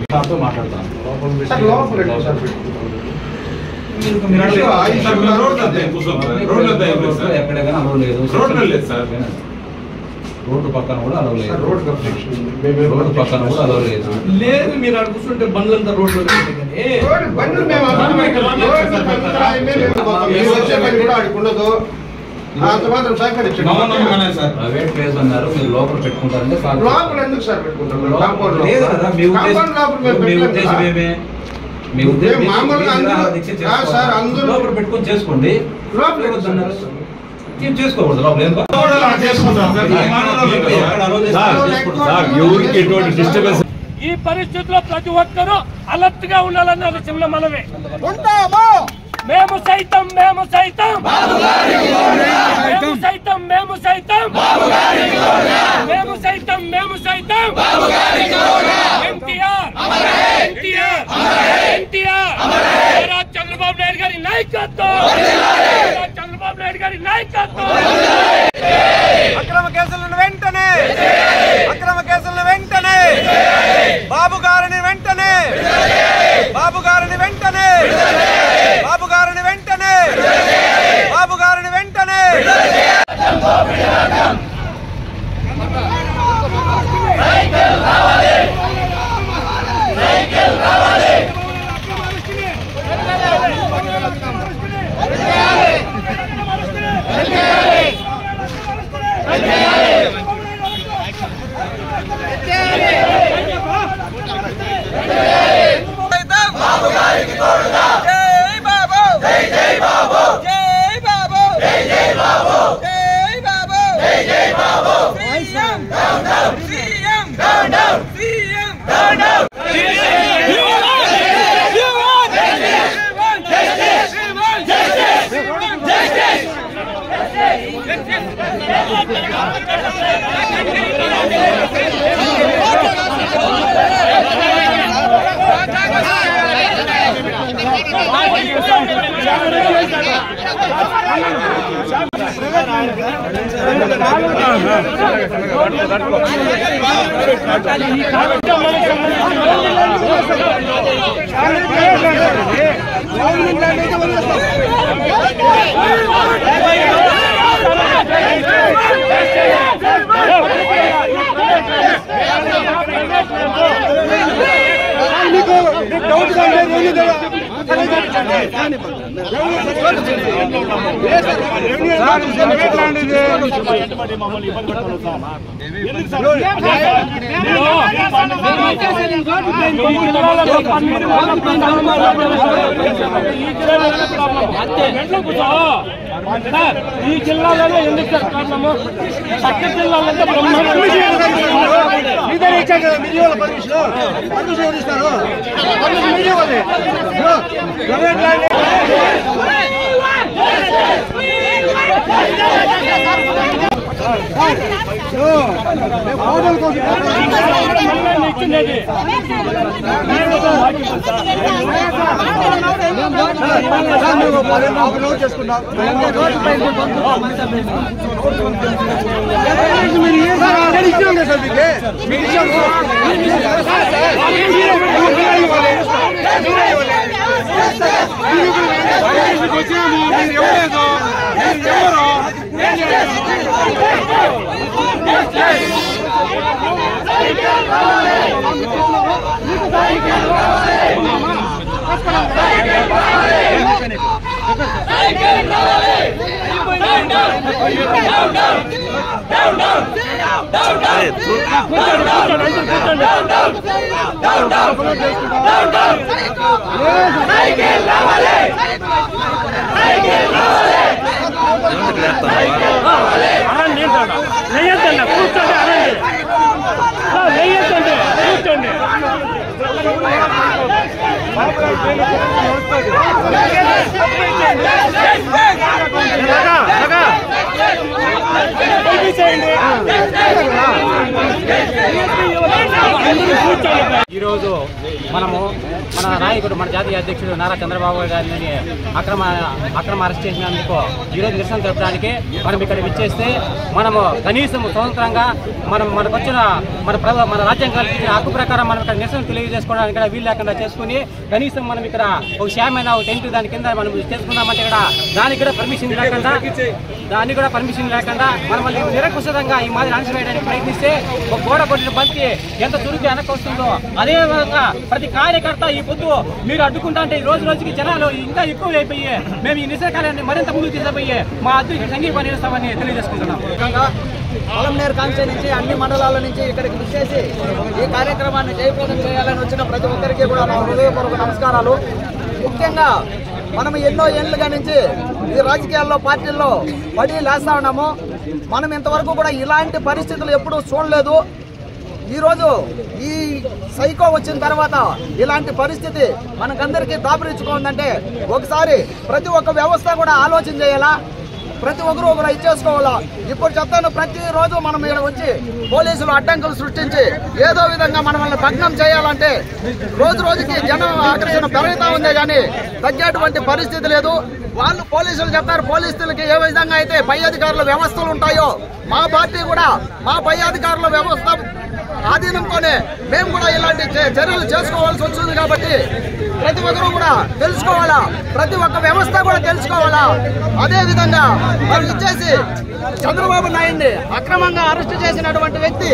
సార్తో మాట్లాడతాను సార్ లోపల పెట్టు సార్ పెట్టుకుంటాం. మీరు- మీరు అడిగే- సార్, మీరు రోడ్లు అంతా ఏం కూర్చోం సార్. రోడ్లు అంతా ఏం లేదు సార్. ఎక్కడైనా అలవ్ లేదు రోడ్లు లేదు సార్. రోడ్డు పక్కన కూడా అలవ్ సార్ లేదు రోడ్ అబ్జెక్షన్ ఉంది. మేమేం రోడ్డు పక్కన కూడా అలవ్ లేదు లేదు మీరు అక్కడ కూర్చుంటే బండ్లంతా రోడ్లో పెట్టండి కానీ రోడ్ బండ్లు మేము అర్థమైతే రోడ్ బండ్లు రాయి మేము వెళ్ళిపోతాం. మేము వచ్చే పని కూడా ఆడికి ఉండదు అంత మాత్రం సహకరించండి నమ్మకమే సార్. ప్రైవేట్ ప్లేస్ అన్నారు మీరు లోపల పెట్టుకుంటారంటే సార్ లోపల ఎందుకు సార్ పెట్టుకుంటాం మేము? కాంపౌండ్ లేదు కదా మీ లోపల. కాంపౌండ్ లోపల మేము ఉద్దేశం మీ పెట్టలేం ఉద్దేశం కదా. ఏమే మీ ఉద్దేశం మేము మామూలుగా మీరు అందరూ- నిరాహార దీక్ష ఆ, చేసుకోవాలి. సార్, అందరూ- లోపల పెట్టుకొని చేసుకోండి లోపల ఎవరు అన్నారు? సార్. ఏం చేసుకోకూడదు లోపల ఎందుకు? అలా చేసుకుంటాం సార్. ఎక్కడ మానవులు ఎక్కడ allow చేస్తారు? సార్, చేసుకోండి. సార్, ఎవరికి ఎటువంటి డిస్టర్బెన్స్ ఈ పరిస్థితిలో ప్రతి ఒక్కరూ అలర్ట్ గా ఉండాలని ఒక చిన్న మనమే మేము సైతం మేము సైతం మేము సైతం మేము సైతం మేము సైతం మేము సైతం ఎన్టీఆర్ ఎన్టీఆర్ ఎన్టీఆర్ నారా చంద్రబాబు నాయుడు గారి నాయకత్వం నారా చంద్రబాబు నాయుడు గారి నాయకత్వం అక్రమ కేసులను వెంటనే అక్రమ కేసులను వెంటనే బాబు గారిని వెంటనే బాబు గారిని వెంటనే బాబు గారిని వెంటనే బాబు గారిని వెంటనే బాబు గారికి తోడుగా జై బాబు జై జై బాబు జై బాబు జై జై బాబు జై బాబు జై జై Babu CM down down CM down down CM down down sir, ఈ జిల్లాలోనే ఎందుకు సార్ కారణము పక్క జిల్లాలంటే ఇచ్చిండేది అనండి ఏంటన్నా వేయొద్దండి కూర్చోండి అనండి ఆ, వేయొద్దండి కూర్చోండి చేయండి అందరూ కూర్చోండి ఈరోజు మనము మన నాయకుడు మన జాతీయ అధ్యక్షుడు నారా చంద్రబాబు గారిని అక్రమ అక్రమ అరెస్ట్ చేసినందుకు ఈరోజు నిరసన జరపడానికి మనం ఇక్కడ విచ్చేస్తే మనము కనీసం స్వతంత్రంగా మనం మనకు వచ్చిన మన ప్రభు మన రాజ్యం కల్పించిన హక్కు ప్రకారం మనం ఇక్కడ నిరసన తెలియజేసుకోవడానికి ఇక్కడ వీలు లేకుండా చేసుకుని కనీసం మనం ఇక్కడ ఒక శామైన ఒక టెంట్ దాని కింద మనం చేసుకున్నామంటే ఇక్కడ దానికి కూడా పర్మిషన్ లేకుండా దానికి కూడా పర్మిషన్ లేకుండా మనం మళ్ళీ నిరకుశంగా ఈ మాదిరి అణచివేయడానికి ప్రయత్నిస్తే ఒక గోడ కొట్టిన బంతి ఎంత చురుకు వెనక్కి వస్తుందో అదే విధంగా ప్రతి కార్యకర్త ఈ పొద్దు మీరు అడ్డుకుంటా అంటే ఈ రోజు రోజుకి జనాలు ఇంకా ఎక్కువ అయిపోయి మేము ఈ నిశ్చయకార్యాన్ని మరింత ముందుకు తీసుకుపోయి మా అధ్యక్షుడు సంఘీయ పనిచేస్తామని తెలియజేసుకుంటున్నాం పొలంనేరు కాంచె నుంచి అన్ని మండలాల నుంచి ఇక్కడికి విచ్చేసి ఈ కార్యక్రమాన్ని జయప్రదం చేయాలని వచ్చిన ప్రతి ఒక్కరికి కూడా నా హృదయపూర్వక నమస్కారాలు ముఖ్యంగా మనం ఎన్నో ఏళ్ళుగా నుంచి ఈ రాజకీయాల్లో పార్టీల్లో పడి లేస్తా ఉన్నాము మనం ఇంతవరకు కూడా ఇలాంటి పరిస్థితులు ఎప్పుడూ చూడలేదు ఈరోజు ఈ సైకో వచ్చిన తర్వాత ఇలాంటి పరిస్థితి మనకందరికీ దాపురించుకోందంటే ఒకసారి ప్రతి ఒక్క వ్యవస్థ కూడా ఆలోచన చేయాలా ప్రతి ఒక్కరు ఒకరు ఇచ్చేసుకోవాలా ఇప్పుడు చెప్తాను ప్రతిరోజు మనం ఇక్కడ వచ్చి పోలీసులు అడ్డంకులు సృష్టించి ఏదో విధంగా మనల్ని భగ్నం చేయాలంటే రోజు రోజుకి జనం ఆకర్షణ పెరుగుతా ఉందే కానీ తగ్గేటువంటి పరిస్థితి లేదు వాళ్ళు పోలీసులు చెప్తారు పోలీసులకి ఏ విధంగా అయితే పై అధికారుల వ్యవస్థలు ఉంటాయో మా పార్టీ కూడా మా పై అధికారుల వ్యవస్థ ఆధీనంతోనే మేము కూడా ఇలాంటి చే- చర్యలు చేసుకోవాల్సి వచ్చింది కాబట్టి ప్రతి ఒక్కరూ కూడా తెలుసుకోవాలా ప్రతి ఒక్క వ్యవస్థ కూడా తెలుసుకోవాలా అదే విధంగా మరి ఇచ్చేసి చంద్రబాబు నాయుడిని అక్రమంగా అరెస్ట్ చేసినటువంటి వ్యక్తి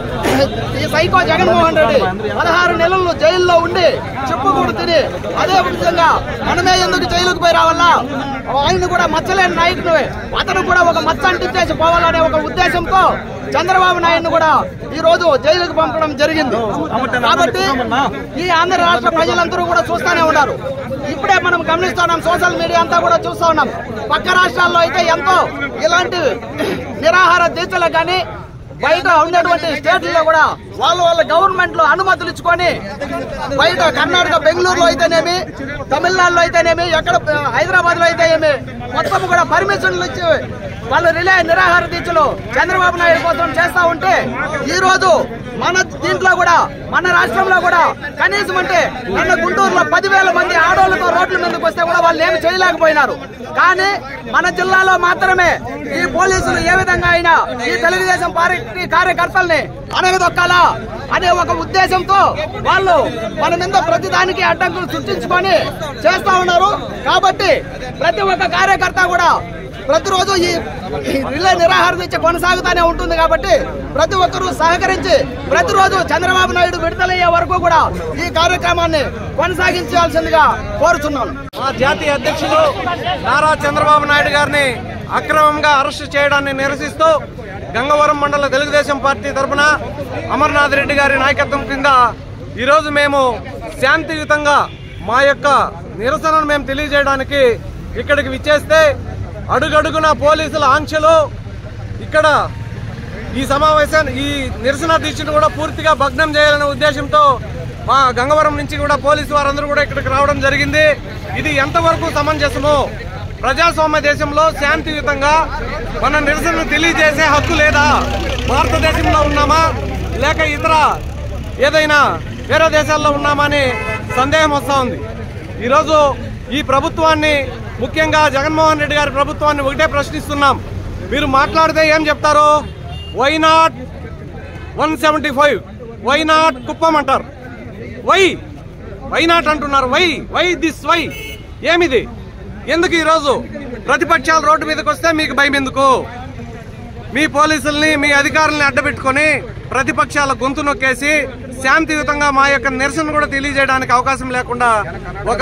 ఈ సైకో జగన్మోహన్ రెడ్డి పదహారు నెలలు జైల్లో ఉండి చెప్పుకూడు తిని అదే విధంగా మనమే ఎందుకు జైలుకు పోయి రావాలా ఆయన కూడా మచ్చలేని నాయకుడు అతను కూడా ఒక మచ్చ అంటించేసి పోవాలనే ఒక ఉద్దేశంతో చంద్రబాబు నాయుడు కూడా ఈ రోజు జైలుకు పంపడం జరిగింది కాబట్టి ఈ ఆంధ్ర రాష్ట్ర ప్రజలందరూ కూడా చూస్తానే ఉన్నారు ఇప్పుడే మనం గమనిస్తున్నాం సోషల్ మీడియా అంతా కూడా చూస్తా ఉన్నాం పక్క రాష్ట్రాల్లో అయితే ఎంతో ఇలాంటి నిరాహార దీక్షలు కానీ బయట ఉన్నటువంటి స్టేట్లలో కూడా వాళ్ళు వాళ్ళ గవర్నమెంట్ లో అనుమతులు ఇచ్చుకొని బయట కర్ణాటక బెంగళూరులో అయితేనేమి తమిళనాడులో అయితేనేమి ఎక్కడ హైదరాబాద్ లో అయితే ఏమి మొత్తం కూడా పర్మిషన్లు ఇచ్చి వాళ్ళు రిలే నిరాహార దీక్షలు చంద్రబాబు నాయుడు కోసం చేస్తా ఉంటే ఈ రోజు మన దీంట్లో కూడా మన రాష్ట్రంలో కూడా కనీసం అంటే నిన్న గుంటూరులో పదివేల మంది ఆడోళ్లతో రోడ్ల మీదకి వస్తే కూడా వాళ్ళు ఏమి చేయలేకపోయినారు కానీ మన జిల్లాలో మాత్రమే ఈ పోలీసులు ఏ విధంగా అయినా ఈ తెలుగుదేశం పార్టీ కార్యకర్తల్ని అనగదొక్కాలా అనే ఒక ఉద్దేశంతో వాళ్ళు మన మీద ప్రతిదానికి అడ్డంకులు సృష్టించుకొని చేస్తా ఉన్నారు కాబట్టి ప్రతి ఒక్క కార్యకర్త కూడా ప్రతిరోజు ఈ ఈ రిలే నిరాహార దీక్ష కొనసాగుతానే ఉంటుంది కాబట్టి ప్రతి ఒక్కరూ సహకరించి ప్రతిరోజు చంద్రబాబు నాయుడు విడుదలయ్యే వరకు కూడా ఈ కార్యక్రమాన్ని కొనసాగించాల్సిందిగా కోరుతున్నాను మా జాతీయ అధ్యక్షులు నారా చంద్రబాబు నాయుడు గారిని అక్రమంగా అరెస్టు చేయడాన్ని నిరసిస్తూ గంగవరం మండల తెలుగుదేశం పార్టీ తరఫున అమర్నాథ్ రెడ్డి గారి నాయకత్వం కింద ఈరోజు మేము శాంతియుతంగా మా యొక్క నిరసనను మేము తెలియజేయడానికి ఇక్కడికి విచ్చేస్తే అడుగడుగున పోలీసుల ఆంక్షలు ఇక్కడ ఈ సమావేశాన్ని ఈ నిరసన దీక్షను కూడా పూర్తిగా భగ్నం చేయాలనే ఉద్దేశంతో మా గంగవరం నుంచి కూడా పోలీసు వారందరూ కూడా ఇక్కడికి రావడం జరిగింది ఇది ఎంతవరకు సమంజసమో ప్రజాస్వామ్య దేశంలో శాంతియుతంగా మన నిరసనను తెలియజేసే హక్కు లేదా భారతదేశంలో ఉన్నామా లేక ఇతర ఏదైనా వేరే దేశాల్లో ఉన్నామా అని సందేహం వస్తూ ఉంది ఈరోజు ఈ ప్రభుత్వాన్ని ముఖ్యంగా జగన్మోహన్ రెడ్డి గారి ప్రభుత్వాన్ని ఒకటే ప్రశ్నిస్తున్నాం మీరు మాట్లాడితే ఏం చెప్తారు why not one seventy five why not Kuppam అంటారు వై వై నాట్ అంటున్నారు వై వై దిస్ వై ఏమిది ఎందుకు ఈరోజు ప్రతిపక్షాలు రోడ్డు మీదకి వస్తే మీకు భయం ఎందుకు మీ పోలీసుల్ని మీ అధికారుల్ని అడ్డబెట్టుకొని ప్రతిపక్షాల గొంతు నొక్కేసి శాంతియుతంగా మా యొక్క నిరసన కూడా తెలియజేయడానికి అవకాశం లేకుండా ఒక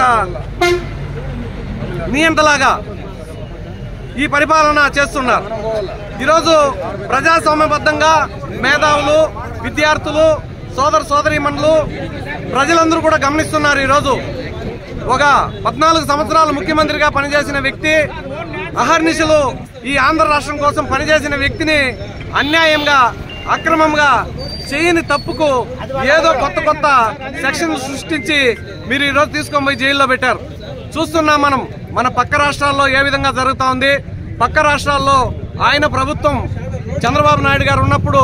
నియంతలాగా ఈ పరిపాలన చేస్తున్నారు ఈరోజు ప్రజాస్వామ్యబద్ధంగా మేధావులు విద్యార్థులు సోదర సోదరీమణులు ప్రజలందరూ కూడా గమనిస్తున్నారు ఈరోజు ఒక పద్నాలుగు సంవత్సరాలు ముఖ్యమంత్రిగా పనిచేసిన వ్యక్తి అహర్నిశలు ఈ ఆంధ్ర రాష్ట్రం కోసం పనిచేసిన వ్యక్తిని అన్యాయంగా అక్రమంగా చేయని తప్పుకు ఏదో కొత్త కొత్త సెక్షన్లు సృష్టించి మీరు ఈరోజు తీసుకొని పోయి జైల్లో పెట్టారు చూస్తున్నాం మనం మన పక్క రాష్ట్రాల్లో ఏ విధంగా జరుగుతా ఉంది పక్క రాష్ట్రాల్లో ఆయన ప్రభుత్వం చంద్రబాబు నాయుడు గారు ఉన్నప్పుడు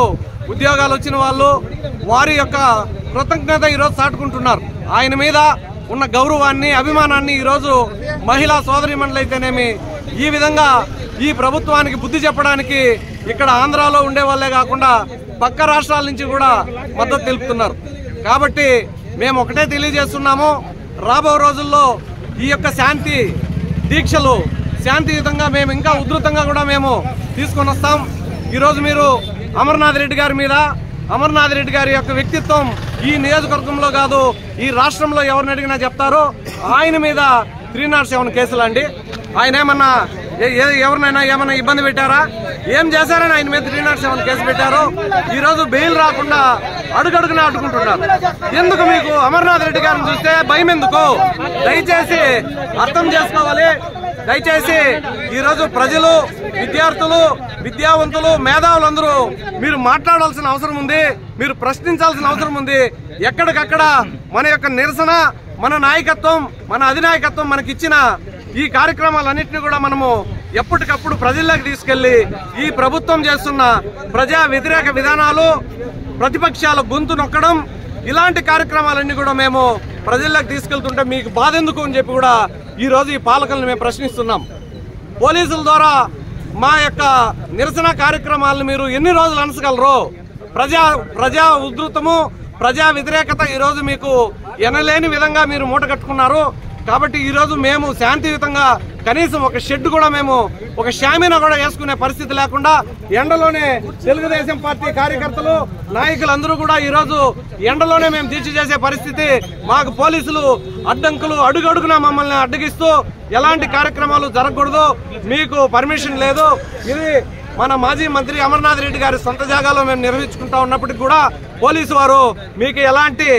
ఉద్యోగాలు వచ్చిన వాళ్ళు వారి యొక్క కృతజ్ఞత ఈరోజు చాటుకుంటున్నారు ఆయన మీద ఉన్న గౌరవాన్ని అభిమానాన్ని ఈరోజు మహిళా సోదరిమణులైతేనేమి ఈ విధంగా ఈ ప్రభుత్వానికి బుద్ధి చెప్పడానికి ఇక్కడ ఆంధ్రాలో ఉండే వాళ్ళే కాకుండా పక్క రాష్ట్రాల నుంచి కూడా మద్దతు తెలుపుతున్నారు కాబట్టి మేము ఒకటే తెలియజేస్తున్నాము రాబో రోజుల్లో ఈ యొక్క శాంతి దీక్షలు శాంతియుతంగా మేము ఇంకా ఉధృతంగా కూడా మేము తీసుకొని వస్తాం ఈరోజు మీరు అమర్నాథ్ రెడ్డి గారి మీద అమర్నాథ్ రెడ్డి గారి యొక్క వ్యక్తిత్వం ఈ నియోజకవర్గంలో కాదు ఈ రాష్ట్రంలో ఎవరిని అడిగినా చెప్తారో ఆయన మీద త్రీ నాట్ సెవెన్ కేసులు అండి ఆయన ఏమన్నా ఏ- ఏ- ఎవరినైనా ఏమన్నా ఇబ్బంది పెట్టారా ఏం చేశారని ఆయన మీద త్రీ నాట్ సెవెన్ కేసు పెట్టారు ఈ రోజు బెయిల్ రాకుండా అడుగడుగున అడ్డుకుంటున్నారు ఎందుకు మీకు అమర్నాథ్ రెడ్డి గారిని చూస్తే భయం ఎందుకు దయచేసి అర్థం చేసుకోవాలి దయచేసి ఈ రోజు ప్రజలు విద్యార్థులు విద్యావంతులు మేధావులందరూ మీరు మాట్లాడాల్సిన అవసరం ఉంది మీరు ప్రశ్నించాల్సిన అవసరం ఉంది ఎక్కడికక్కడ మన యొక్క నిరసన మన నాయకత్వం మన అధినాయకత్వం మనకిచ్చిన ఈ కార్యక్రమాలన్నింటినీ కూడా మనము ఎప్పటికప్పుడు ప్రజల్లోకి తీసుకెళ్లి ఈ ప్రభుత్వం చేస్తున్న ప్రజా వ్యతిరేక విధానాలు ప్రతిపక్షాల గొంతు నొక్కడం ఇలాంటి కార్యక్రమాలన్నీ కూడా మేము ప్రజల్లోకి తీసుకెళ్తుంటే మీకు బాధ ఎందుకు అని చెప్పి కూడా ఈ రోజు ఈ పాలకులను మేము ప్రశ్నిస్తున్నాం పోలీసుల ద్వారా మా యొక్క నిరసన కార్యక్రమాలను మీరు ఎన్ని రోజులు అనసగలరు ప్రజా ప్రజా ఉధృతము ప్రజా వ్యతిరేకత ఈ రోజు మీకు ఎనలేని విధంగా మీరు మూట కట్టుకున్నారు కాబట్టి ఈ రోజు మేము శాంతియుతంగా కనీసం ఒక షెడ్ కూడా మేము ఒక షామీనా కూడా వేసుకునే పరిస్థితి లేకుండా ఎండలోనే తెలుగుదేశం పార్టీ కార్యకర్తలు నాయకులందరూ కూడా ఈ రోజు ఎండలోనే మేము దీక్ష చేసే పరిస్థితి మాకు పోలీసులు అడ్డంకులు అడుగడుగునా మమ్మల్ని అడ్డగిస్తూ ఎలాంటి కార్యక్రమాలు జరగకూడదు మీకు పర్మిషన్ లేదు ఇది మన మాజీ మంత్రి అమర్నాథ్ రెడ్డి గారి సొంత జాగాలో మేము నిర్వహించుకుంటా ఉన్నప్పటికీ కూడా పోలీసు వారు మీకు ఎలాంటి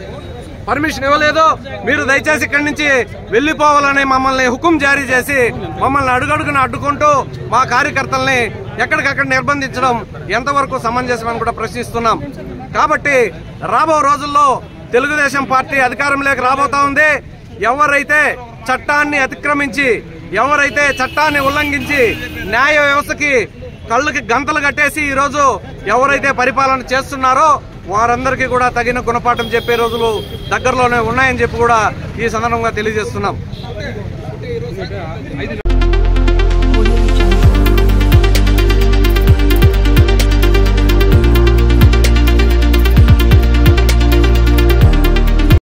పర్మిషన్ ఇవ్వలేదు మీరు దయచేసి ఇక్కడి నుంచి వెళ్లిపోవాలని మమ్మల్ని హుకుం జారీ చేసి మమ్మల్ని అడుగడుగున అడ్డుకుంటూ మా కార్యకర్తల్ని ఎక్కడికక్కడ నిర్బంధించడం ఎంతవరకు సమంజసమని కూడా ప్రశ్నిస్తున్నాం కాబట్టి రాబో రోజుల్లో తెలుగుదేశం పార్టీ అధికారంలోకి రాబోతా ఉంది ఎవరైతే చట్టాన్ని అతిక్రమించి ఎవరైతే చట్టాన్ని ఉల్లంఘించి న్యాయ వ్యవస్థకి కళ్ళకి గంతలు కట్టేసి ఈ రోజు ఎవరైతే పరిపాలన చేస్తున్నారో వారందరికీ కూడా తగిన గుణపాఠం చెప్పే రోజులు దగ్గరలోనే ఉన్నాయని చెప్పి కూడా ఈ సందర్భంగా తెలియజేస్తున్నాం